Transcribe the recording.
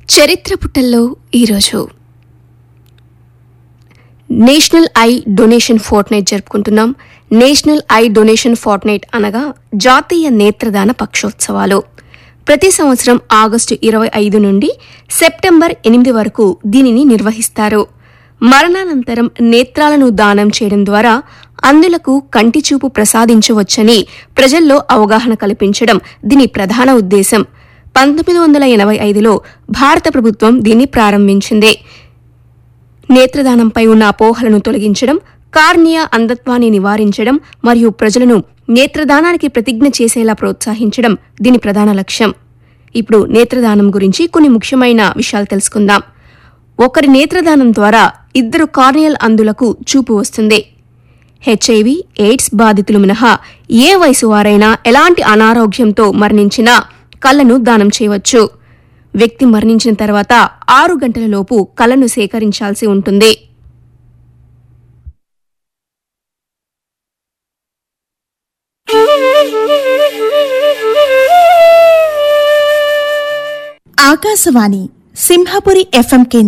చరిత్ర పుటల్లో ఈరోజు నేషనల్ ఐ డొనేషన్ ఫోర్ట్నైట్ జరుపుకుంటున్నాం నేషనల్ ఐ డొనేషన్ ఫోర్ట్నైట్ అనగా జాతీయ నేత్రదాన పక్షోత్సవాలు ప్రతి సంవత్సరం ఆగస్టు ఇరవై ఐదు నుండి సెప్టెంబర్ ఎనిమిది వరకు దీనిని నిర్వహిస్తారు మరణానంతరం నేత్రాలను దానం చేయడం ద్వారా అందులకు కంటి చూపు ప్రసాదించవచ్చని ప్రజల్లో అవగాహన కల్పించడం దీని ప్రధాన ఉద్దేశం పంతొమ్మిది వందల ఎనభై ఐదులో భారత ప్రభుత్వం దీన్ని ప్రారంభించింది నేత్రదానంపై ఉన్న అపోహలను తొలగించడం కార్నియా అంధత్వాన్ని నివారించడం మరియు ప్రజలను నేత్రదానానికి ప్రతిజ్ఞ చేసేలా ప్రోత్సహించడం దీని ప్రధాన లక్ష్యం ఇప్పుడు నేత్రదానం గురించి కొన్ని ముఖ్యమైన విషయాలు తెలుసుకుందాం ఒకరి నేత్రదానం ద్వారా ఇద్దరు కార్నియల్ అందులకు చూపు వస్తుంది హెచ్ఐవి ఎయిడ్స్ బాధితులు మినహా ఏ వయసు వారైనా ఎలాంటి అనారోగ్యంతో మరణించినా కళ్లను దానం చేయవచ్చు వ్యక్తి మరణించిన తర్వాత ఆరు గంటల లోపు కళ్లను సేకరించాల్సి ఉంటుంది ఆకాశవాణి సింహపురి ఎఫ్ఎం కేంద్రం